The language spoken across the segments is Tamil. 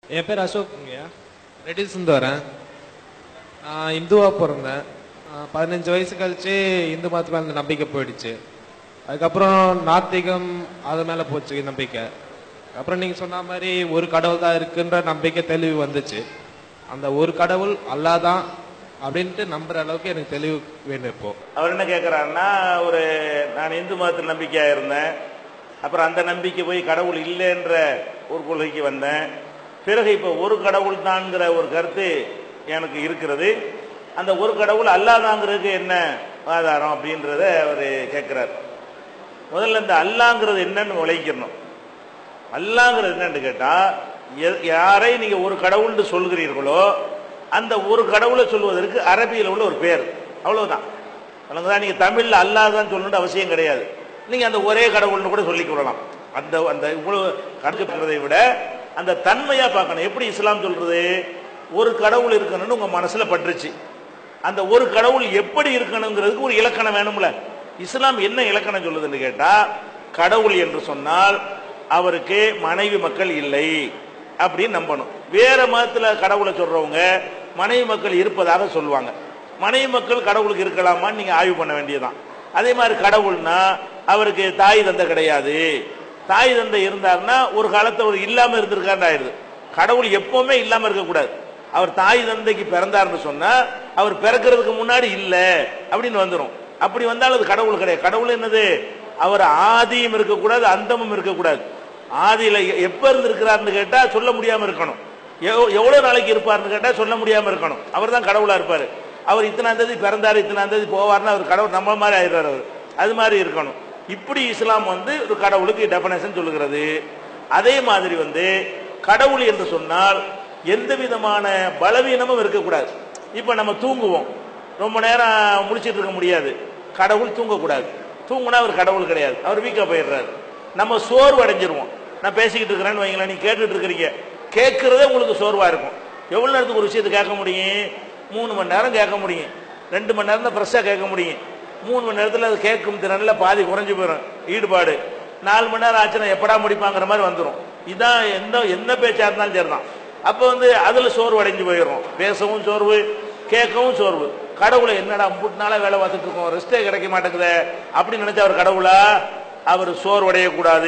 என் பேர் அசோக்குங்க ரெட்டில்ஸ்லேருந்து வரேன் நான் இந்துவாக பிறந்தேன் ஆஹ் பதினஞ்சு வயசு கழிச்சு இந்து மதத்து மேலே நம்பிக்கை போயிடுச்சு அதுக்கப்புறம் நாத்திகம் அது மேலே போச்சு நம்பிக்கை அப்புறம் நீங்கள் சொன்ன மாதிரி ஒரு கடவுள் தான் இருக்குன்ற நம்பிக்கை தெளிவு வந்துச்சு அந்த ஒரு கடவுள் அல்லாஹ் தான் அப்படின்ட்டு நம்புற அளவுக்கு எனக்கு தெளிவு வேணும் இப்போ அவர் என்ன கேட்குறாருன்னா ஒரு நான் இந்து மதத்தில் நம்பிக்கையாக இருந்தேன் அப்புறம் அந்த நம்பிக்கை போய் கடவுள் இல்லைன்ற ஒரு கொள்கைக்கு வந்தேன் பிறகு இப்போ ஒரு கடவுள் தான்ங்கிற ஒரு கருத்து எனக்கு இருக்கிறது அந்த ஒரு கடவுள் அல்லாதாங்கிறதுக்கு என்ன ஆதாரம் அப்படின்றத அவர் கேட்குறார் முதல்ல இந்த அல்லாங்கிறது என்னன்னு விளைக்கணும் அல்லாங்கிறது என்னன்னு கேட்டால் யாரை நீங்கள் ஒரு கடவுள்னு சொல்கிறீர்களோ அந்த ஒரு கடவுளை சொல்வதற்கு அரபியில் உள்ள ஒரு பேர் அவ்வளவுதான் தான் நீங்கள் தமிழில் அல்லாதான் சொல்லணும்னு அவசியம் கிடையாது நீங்கள் அந்த ஒரே கடவுள்னு கூட சொல்லிக் கொள்ளலாம் அந்த அந்த இவ்வளவு கணக்கு விட அந்த தன்மையாக பார்க்கணும் எப்படி இஸ்லாம் சொல்றது ஒரு கடவுள் இருக்கணும்னு உங்கள் மனசில் பட்டுருச்சு அந்த ஒரு கடவுள் எப்படி இருக்கணுங்கிறதுக்கு ஒரு இலக்கணம் வேணும்ல இஸ்லாம் என்ன இலக்கணம் சொல்லுதுன்னு கேட்டால் கடவுள் என்று சொன்னால் அவருக்கு மனைவி மக்கள் இல்லை அப்படின்னு நம்பணும் வேற மதத்தில் கடவுளை சொல்றவங்க மனைவி மக்கள் இருப்பதாக சொல்லுவாங்க மனைவி மக்கள் கடவுளுக்கு இருக்கலாமான்னு நீங்க ஆய்வு பண்ண வேண்டியதுதான் அதே மாதிரி கடவுள்னா அவருக்கு தாய் தந்தை கிடையாது தாய் தந்தை இருந்தாருன்னா ஒரு காலத்தை அவர் இல்லாம இருந்திருக்காரு ஆயிருது கடவுள் எப்பவுமே இல்லாம இருக்கக்கூடாது அவர் தாய் தந்தைக்கு பிறந்தாருன்னு சொன்னா அவர் பிறக்கிறதுக்கு முன்னாடி இல்லை அப்படின்னு வந்துடும் அப்படி வந்தால் அது கடவுள் கிடையாது கடவுள் என்னது அவர் ஆதியும் இருக்கக்கூடாது அந்தமும் இருக்கக்கூடாது ஆதியில எப்ப இருந்து இருக்கிறாருன்னு கேட்டா சொல்ல முடியாம இருக்கணும் எவ்வ- எவ்வளவு நாளைக்கு இருப்பாருன்னு கேட்டா சொல்ல முடியாம இருக்கணும் அவர் தான் கடவுளா இருப்பாரு அவர் இத்தனாம் தேதி பிறந்தாரு இத்தனாம் தேதி போவார்னா அவர் கடவுள் நம்ம மாதிரி ஆயிடுறாரு அவர் அது மாதிரி இருக்கணும் இப்படி இஸ்லாம் வந்து ஒரு கடவுளுக்கு டெபனேஷன் சொல்லுகிறது அதே மாதிரி வந்து கடவுள் என்று சொன்னால் எந்த விதமான பலவீனமும் இருக்கக்கூடாது இப்ப நம்ம தூங்குவோம் ரொம்ப நேரம் முடிச்சிட்டு இருக்க முடியாது கடவுள் தூங்கக்கூடாது தூங்குனா அவர் கடவுள் கிடையாது அவர் வீக்கா போயிடுறாரு நம்ம சோர்வு அடைஞ்சிருவோம் நான் பேசிக்கிட்டு இருக்கிறேன்னு வைங்களேன் நீ கேட்டுட்டு இருக்கிறீங்க கேட்கறதே உங்களுக்கு சோர்வா இருக்கும் எவ்வளவு நேரத்துக்கு ஒரு விஷயத்தை கேட்க முடியும் மூணு மணி நேரம் கேட்க முடியும் ரெண்டு மணி நேரம் தான் ஃப்ரெஷ்ஷாக கேட்க முடியும் மூணு மணி நேரத்தில் அது கேட்கும் திறன்ல பாதி குறைஞ்சு போயிடும் ஈடுபாடு நாலு மணி நேரம் ஆச்சுன்னா எப்படா முடிப்பாங்கிற மாதிரி வந்துடும் இதான் எந்த என்ன பேச்சா இருந்தாலும் சரிதான் அப்போ வந்து அதுல சோர்வு அடைஞ்சு போயிடும் பேசவும் சோர்வு கேட்கவும் சோர்வு கடவுளை என்னடா முட்டு நாளா வேலை பார்த்துட்டு இருக்கோம் ரெஸ்டே கிடைக்க மாட்டேங்குதே அப்படின்னு நினைச்சா அவர் கடவுளா அவர் சோர்வு அடையக்கூடாது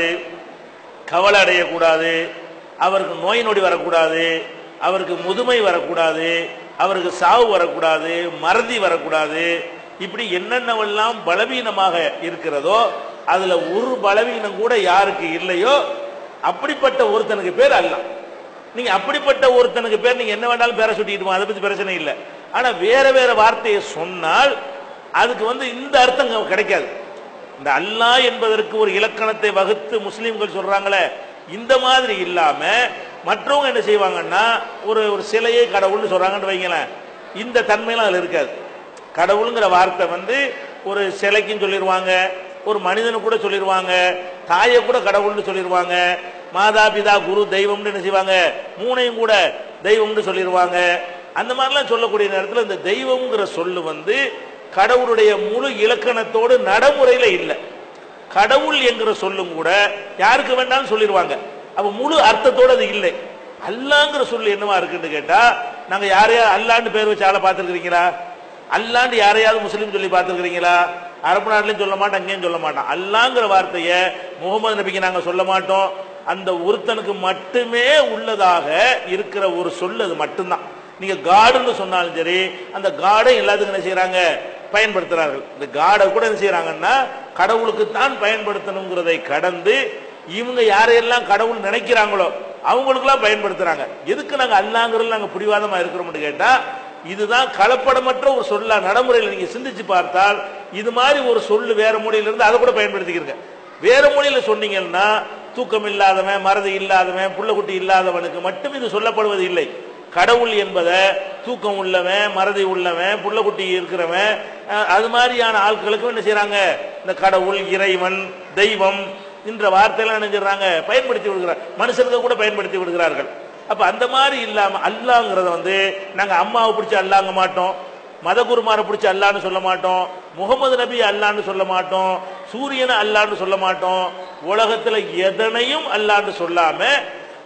கவலை அடையக்கூடாது அவருக்கு நோய் நொடி வரக்கூடாது அவருக்கு முதுமை வரக்கூடாது அவருக்கு சாவு வரக்கூடாது மறதி வரக்கூடாது இப்படி என்னென்னவெல்லாம் பலவீனமாக இருக்கிறதோ அதுல ஒரு பலவீனம் கூட யாருக்கு இல்லையோ அப்படிப்பட்ட ஒருத்தனுக்கு பேர் அல்லாஹ் நீங்க அப்படிப்பட்ட ஒருத்தனுக்கு பேர் நீங்க என்ன வேணாலும் பேரை சுட்டிட்டு அதை பத்தி பிரச்சனை இல்லை ஆனா வேற வேற வார்த்தையை சொன்னால் அதுக்கு வந்து இந்த அர்த்தம் க- கிடைக்காது இந்த அல்லாஹ் என்பதற்கு ஒரு இலக்கணத்தை வகுத்து முஸ்லிம்கள் சொல்றாங்களே இந்த மாதிரி இல்லாம மற்றவங்க என்ன செய்வாங்கன்னா ஒரு ஒரு சிலையை கடவுள்னு சொல்றாங்கன்னு வைங்களேன் இந்த தன்மையெல்லாம் அதுல இருக்காது கடவுளுங்கிற வார்த்தை வந்து ஒரு சிலைக்கும் சொல்லிடுவாங்க ஒரு மனிதனு கூட சொல்லிடுவாங்க தாயை கூட கடவுள்னு சொல்லிடுவாங்க மாதா பிதா குரு தெய்வம்னு என்ன செய்வாங்க மூணையும் கூட தெய்வம்னு சொல்லிடுவாங்க அந்த மாதிரிலாம் சொல்லக்கூடிய நேரத்தில் இந்த தெய்வம்ங்கிற சொல்லு வந்து கடவுளுடைய முழு இலக்கணத்தோடு நடைமுறையில இல்லை கடவுள் என்கிற சொல்லும் கூட யாருக்கு வேண்டாலும் சொல்லிடுவாங்க அப்ப முழு அர்த்தத்தோட அது இல்லை அல்லாங்கிற சொல்லு என்னவா இருக்குன்னு கேட்டா நாங்க யாரையா அல்லான்னு பேர் வச்சு ஆளை பார்த்துருக்கீங்களா அல்லாண்டு யாரையாவது முஸ்லீம் சொல்லி பார்த்துருக்கீங்களா அரபு நாட்டிலையும் சொல்ல மாட்டோம் அங்கேயும் சொல்ல மாட்டோம் அல்லாங்கிற வார்த்தையை முகமது நபிக்கு நாங்க சொல்ல மாட்டோம் அந்த ஒருத்தனுக்கு மட்டுமே உள்ளதாக இருக்கிற ஒரு சொல் அது மட்டும்தான் நீங்க காடுன்னு சொன்னாலும் சரி அந்த காடை எல்லாத்துக்கும் என்ன செய்யறாங்க பயன்படுத்துறார்கள் இந்த காடை கூட என்ன செய்யறாங்கன்னா கடவுளுக்கு தான் பயன்படுத்தணுங்கிறதை கடந்து இவங்க யாரையெல்லாம் கடவுள் நினைக்கிறாங்களோ அவங்களுக்கெல்லாம் பயன்படுத்துறாங்க எதுக்கு நாங்க அல்லாங்கிறது நாங்க பிடிவாதமா இருக்கிறோம்னு கேட்டா இதுதான் கலப்படமற்ற ஒரு சொல்லா நடைமுறையில் நீங்க சிந்திச்சு பார்த்தால் இது மாதிரி ஒரு சொல்லு வேற மொழியில இருந்து அதை கூட பயன்படுத்திக்கிறங்க வேற மொழியில சொன்னீங்கன்னா தூக்கம் இல்லாதவன் மறதி இல்லாதவன் புள்ளக்குட்டி இல்லாதவனுக்கு மட்டும் இது சொல்லப்படுவது இல்லை கடவுள் என்பதை தூக்கம் உள்ளவன் மறதி உள்ளவன் புள்ளக்குட்டி இருக்கிறவன் அஹ், அது மாதிரியான ஆட்களுக்கும் என்ன செய்றாங்க இந்த கடவுள் இறைவன் தெய்வம் என்ற வார்த்தையெல்லாம் என்ன செய்றாங்க பயன்படுத்தி விடுகிறார் மனுஷனுக்கு கூட பயன்படுத்தி விடுகிறார்கள் அப்ப அந்த மாதிரி இல்லாம அல்லாங்கிறத வந்து நாங்க அம்மாவை பிடிச்சி அல்லாங்க மாட்டோம் மதகுருமாரை பிடிச்சி அல்லான்னு சொல்ல மாட்டோம் முகமது நபி அல்லான்னு சொல்ல மாட்டோம் சூரியனை அல்லான்னு சொல்ல மாட்டோம் உலகத்துல எதனையும் அல்லான்னு சொல்லாம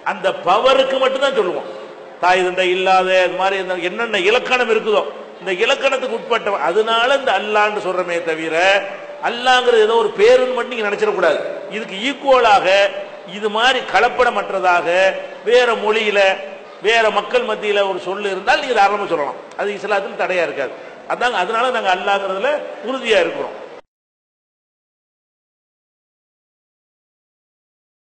அந்த பவருக்கு மட்டும்தான் சொல்லுவோம் தாய் தந்தை இல்லாத இது மாதிரி இந்த என்னென்ன இலக்கணம் இருக்குதோ இந்த இலக்கணத்துக்கு உட்பட்ட அதனால இந்த அல்லான்னு சொல்றமே தவிர அல்லாங்கிறது ஏதோ ஒரு பேருன்னு மட்டும் நீங்க நினைச்சிடக்கூடாது இதுக்கு ஈக்குவலாக இது மாதிரி கலப்படமற்றதாக வேற மொழியில வேற மக்கள் மத்தியில ஒரு சொல்லு இருந்தால் நீங்க தாராளமா சொல்லலாம் அது இஸ்லாத்தில் தடையா இருக்காது அதாங்க அதனால நாங்க அல்லாங்கிறதுல உறுதியா இருக்கிறோம்